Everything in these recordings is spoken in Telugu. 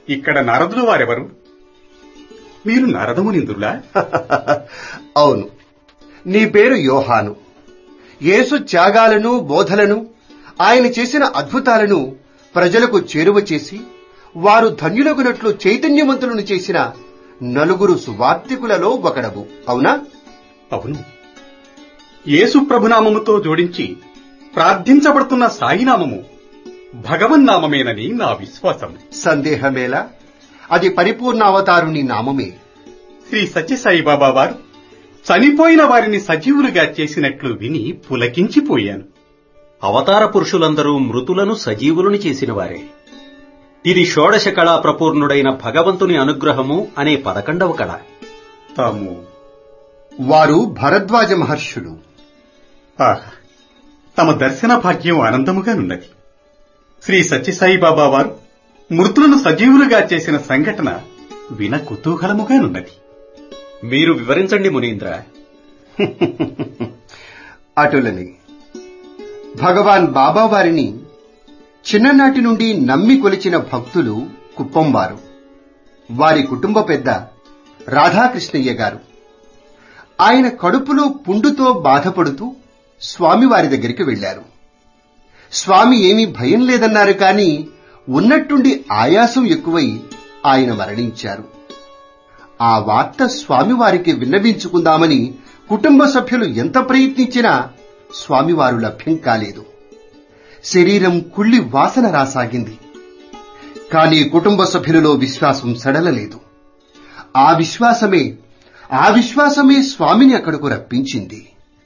ఇక్కడ నారదులు వారెవరు మీరు నారదమునిందులా అవును నీ పేరు యోహాను యేసు త్యాగాలను బోధలను ఆయన చేసిన అద్భుతాలను ప్రజలకు చేరువ చేసి వారు ధన్యులగునట్లు చైతన్యవంతులను చేసిన నలుగురు సువార్తికులలో ఒకడవు అవునా అవును యేసు ప్రభునామముతో జోడించి ప్రార్థించబడుతున్న సాయినామము భగవన్నామమేనని నా విశ్వాసం సందేహమేలా అది పరిపూర్ణ అవతారుని నామమే శ్రీ సత్యసాయిబాబా వారు చనిపోయిన వారిని సజీవులుగా చేసినట్లు విని పులకించిపోయాను అవతార పురుషులందరూ మృతులను సజీవులను చేసినవారే ఇది షోడశ కళా ప్రపూర్ణుడైన భగవంతుని అనుగ్రహము అనే పదకొండవ కళ తాము వారు భరద్వాజ మహర్షులు ఆహా తమ దర్శన భాగ్యం ఆనందముగానున్నది శ్రీ సత్యసాయిబాబా వారు మృతులను సజీవులుగా చేసిన సంఘటన విన కుతూహలముగానున్నది మీరు వివరించండి మునీంద్ర అటులని భగవాన్ బాబా వారిని చిన్ననాటి నుండి నమ్మి కొలిచిన భక్తులు కుప్పంవారు వారి కుటుంబ పెద్ద రాధాకృష్ణయ్య గారు ఆయన కడుపులో పుండుతో బాధపడుతూ స్వామివారి దగ్గరికి వెళ్లారు స్వామి ఏమీ భయం లేదన్నారు కాని ఉన్నట్టుండి ఆయాసం ఎక్కువై ఆయన మరణించారు ఆ వార్త స్వామివారికి విన్నవించుకుందామని కుటుంబ సభ్యులు ఎంత ప్రయత్నించినా స్వామివారు లభ్యం కాలేదు శరీరం కుళ్ళి వాసన రాసాగింది కానీ కుటుంబ సభ్యులలో విశ్వాసం సడలలేదు ఆ విశ్వాసమే ఆ విశ్వాసమే స్వామిని అక్కడకు రప్పించింది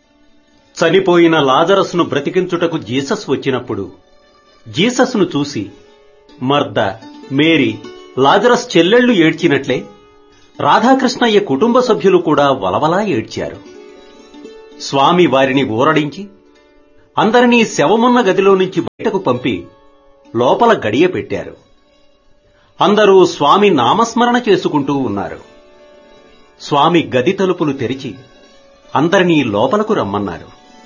చనిపోయిన లాజరస్ను బ్రతికించుటకు జీసస్ వచ్చినప్పుడు జీసస్ను చూసి మర్ద మేరీ లాజరస్ చెల్లెళ్లు ఏడ్చినట్లే రాధాకృష్ణయ్య కుటుంబ సభ్యులు కూడా వలవలా ఏడ్చారు స్వామి వారిని ఊరడించి అందరినీ శవమున్న గదిలో నుంచి బయటకు పంపి లోపల గడియ పెట్టారు అందరూ స్వామి నామస్మరణ చేసుకుంటూ ఉన్నారు స్వామి గది తలుపులు తెరిచి అందరినీ లోపలకు రమ్మన్నారు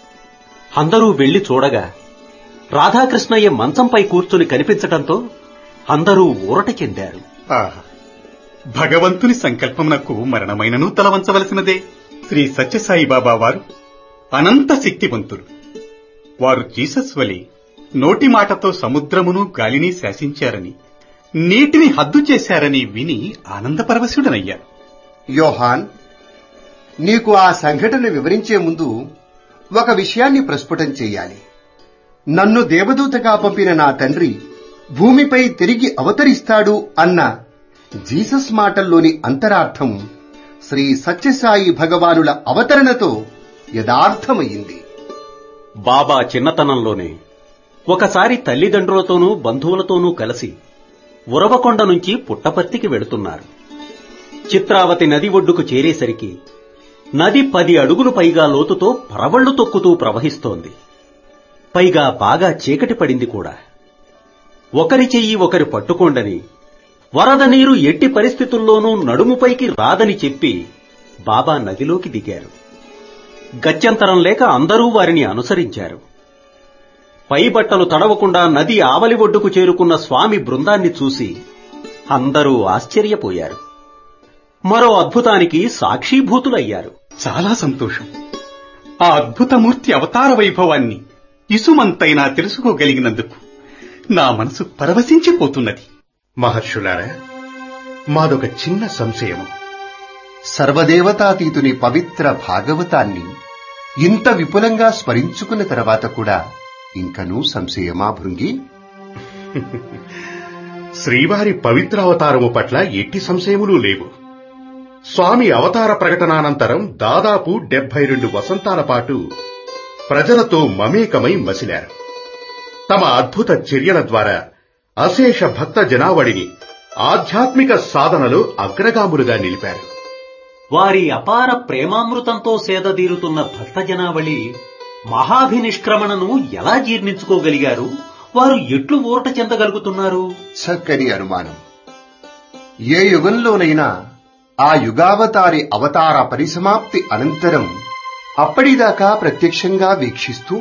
అందరూ వెళ్లి చూడగా రాధాకృష్ణయ్య మంచంపై కూర్చుని కనిపించటంతో అందరూ ఊరట చెందారు ఆహా భగవంతుని సంకల్పమునకు మరణమైనను తలవంచవలసినదే శ్రీ సత్యసాయిబాబా వారు అనంత శక్తివంతులు వారు జీసస్ వలె నోటి మాటతో సముద్రమును గాలిని శాసించారని నీటిని హద్దు చేశారని విని ఆనందపరవశుడనయ్యారు యోహాన్ నీకు ఆ సంఘటన వివరించే ముందు ఒక విషయాన్ని ప్రస్ఫుటం చేయాలి నన్ను దేవదూతగా పంపిన నా తండ్రి భూమిపై తిరిగి అవతరిస్తాడు అన్న జీసస్ మాటల్లోని అంతరార్థం శ్రీ సత్యసాయి భగవానుల అవతరణతో యథార్థమయ్యింది బాబా చిన్నతనంలోనే ఒకసారి తల్లిదండ్రులతోనూ బంధువులతోనూ కలిసి ఉరవకొండ నుంచి పుట్టపర్తికి వెళుతున్నారు చిత్రావతి నది ఒడ్డుకు చేరేసరికి నది పది అడుగులు పైగా లోతుతో పరవళ్లు తొక్కుతూ ప్రవహిస్తోంది పైగా బాగా చీకటి పడింది కూడా ఒకరి చెయ్యి ఒకరు పట్టుకోండని వరద నీరు ఎట్టి పరిస్థితుల్లోనూ నడుముపైకి రాదని చెప్పి బాబా నదిలోకి దిగారు గత్యంతరం లేక అందరూ వారిని అనుసరించారు పై బట్టలు తడవకుండా నది ఆవలి ఒడ్డుకు చేరుకున్న స్వామి బృందాన్ని చూసి అందరూ ఆశ్చర్యపోయారు మరో అద్భుతానికి సాక్షీభూతులయ్యారు చాలా సంతోషం ఆ అద్భుతమూర్తి అవతార వైభవాన్ని ఇసుమంతైనా తెలుసుకోగలిగినందుకు నా మనసు పరవశించిపోతున్నది మహర్షులారా మాదొక చిన్న సంశయము సర్వదేవతాతీతుని పవిత్ర భాగవతాన్ని ఇంత విపులంగా స్మరించుకున్న తర్వాత కూడా ఇంకనూ సంశయమా భృంగి శ్రీవారి పవిత్ర అవతారము పట్ల ఎట్టి సంశయములు లేవు స్వామి అవతార ప్రకటనానంతరం దాదాపు డెబ్బై రెండు వసంతాల పాటు ప్రజలతో మమేకమై మసిలారు తమ అద్భుత చర్యల ద్వారా అశేష భక్త జనావళిని ఆధ్యాత్మిక సాధనలో అగ్రగాములుగా నిలిపారు వారి అపార ప్రేమామృతంతో సేదదీరుతున్న భక్తజనావళి మహాభినిష్క్రమణను ఎలా జీర్ణించుకోగలిగారు వారు ఎట్లు ఊరట చెందగలుగుతున్నారు చక్కని అనుమానం ఏ యుగంలోనైనా ఆ యుగావతారి అవతార పరిసమాప్తి అనంతరం అప్పటిదాకా ప్రత్యక్షంగా వీక్షిస్తూ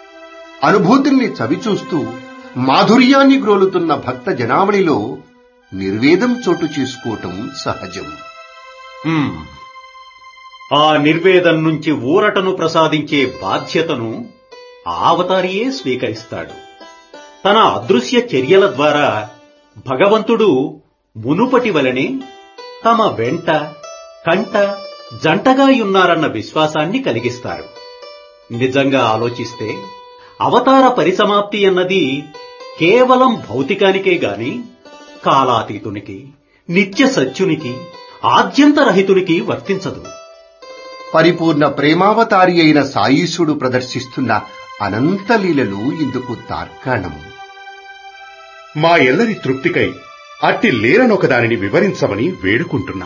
అనుభూతుల్ని చవిచూస్తూ మాధుర్యాన్ని గ్రోలుతున్న భక్త జనావళిలో నిర్వేదం చోటు చేసుకోవటం సహజం హ్మ్. ఆ నిర్వేదం నుంచి ఊరటను ప్రసాదించే బాధ్యతను ఆ అవతారియే స్వీకరిస్తాడు తన అదృశ్య చర్యల ద్వారా భగవంతుడు మునుపటి వలనే తమ వెంట కంట జంటగా ఉన్నారన్న విశ్వాసాన్ని కలిగిస్తారు నిజంగా ఆలోచిస్తే అవతార పరిసమాప్తి అన్నది కేవలం భౌతికానికే గాని కాలాతీతునికి నిత్య సత్యునికి ఆద్యంతరహితునికి వర్తించదు పరిపూర్ణ ప్రేమావతారి అయిన సాయీశుడు ప్రదర్శిస్తున్న అనంత లీలలు ఇందుకు తార్కాణం మా ఎల్లరి తృప్తికై అట్టి లేరనొక దానిని వివరించమని వేడుకుంటున్నాం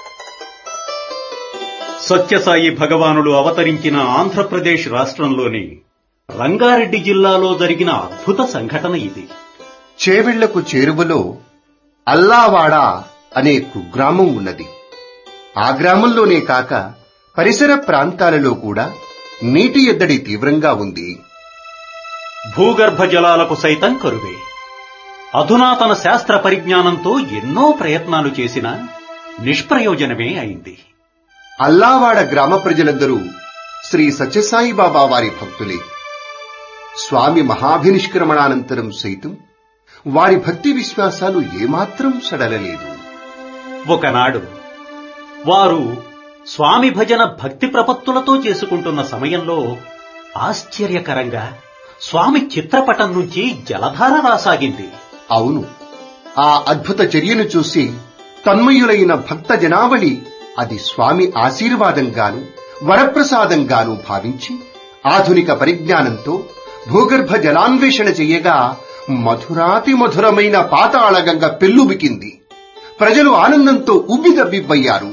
సత్యసాయి భగవానుడు అవతరించిన ఆంధ్రప్రదేశ్ రాష్ట్రంలోని రంగారెడ్డి జిల్లాలో జరిగిన అద్భుత సంఘటన ఇది చేవెళ్లకు చేరువలో అల్లావాడ అనే కుగ్రామం ఉన్నది ఆ గ్రామంలోనే కాక పరిసర ప్రాంతాలలో కూడా నీటి ఎద్దడి తీవ్రంగా ఉంది భూగర్భ జలాలకు సైతం కరువే అధునాతన శాస్త్ర పరిజ్ఞానంతో ఎన్నో ప్రయత్నాలు చేసినా నిష్ప్రయోజనమే అయింది అల్లావాడ గ్రామ ప్రజలందరూ శ్రీ సత్యసాయి బాబా వారి భక్తులే స్వామి మహాభినిష్క్రమణానంతరం సైతం వారి భక్తి విశ్వాసాలు ఏమాత్రం సడలలేదు ఒకనాడు వారు స్వామి భజన భక్తి ప్రపత్తులతో చేసుకుంటున్న సమయంలో ఆశ్చర్యకరంగా స్వామి చిత్రపటం నుంచి జలధార రాసాగింది అవును ఆ అద్భుత చర్యను చూసి తన్మయులైన భక్త జనావళి అది స్వామి ఆశీర్వాదంగాను వరప్రసాదంగాను భావించి ఆధునిక పరిజ్ఞానంతో భూగర్భ జలాన్వేషణ చెయ్యగా మధురాతి మధురమైన పాతాళగంగ పెల్లుబికింది ప్రజలు ఆనందంతో ఉబ్బిదబ్బిబ్బయ్యారు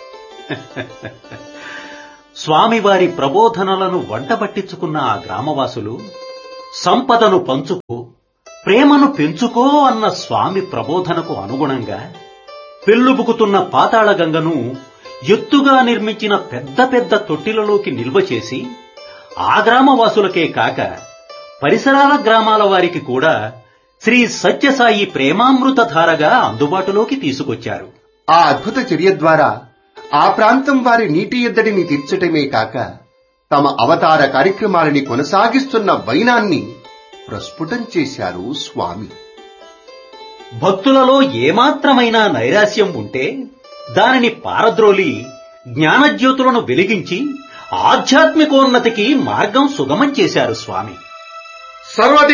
స్వామివారి ప్రబోధనలను వంటబట్టించుకున్న ఆ గ్రామవాసులు సంపదను పంచుకో ప్రేమను పెంచుకో అన్న స్వామి ప్రబోధనకు అనుగుణంగా పెల్లుబుకుతున్న పాతాళగంగను ఎత్తుగా నిర్మించిన పెద్ద పెద్ద తొట్టిలలోకి నిల్వ చేసి ఆ గ్రామవాసులకే కాక పరిసరాల గ్రామాల వారికి కూడా శ్రీ సత్యసాయి ప్రేమామృత ధారగా అందుబాటులోకి తీసుకొచ్చారు ఆ అద్భుత చర్య ద్వారా ఆ ప్రాంతం వారి నీటి ఎద్దడిని తీర్చటమే కాక తమ అవతార కార్యక్రమాలని కొనసాగిస్తున్న వైనాన్ని ప్రస్ఫుటం చేశారు స్వామి భక్తులలో ఏమాత్రమైన నైరాశ్యం ఉంటే దానిని పారద్రోలి జ్ఞానజ్యోతులను వెలిగించి ఆధ్యాత్మికోన్నతికి మార్గం సుగమం చేశారు స్వామి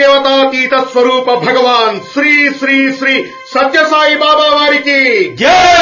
సర్వదేవతాతీత స్వరూప భగవాన్ శ్రీ శ్రీ శ్రీ సత్యసాయి బాబా వారికి జై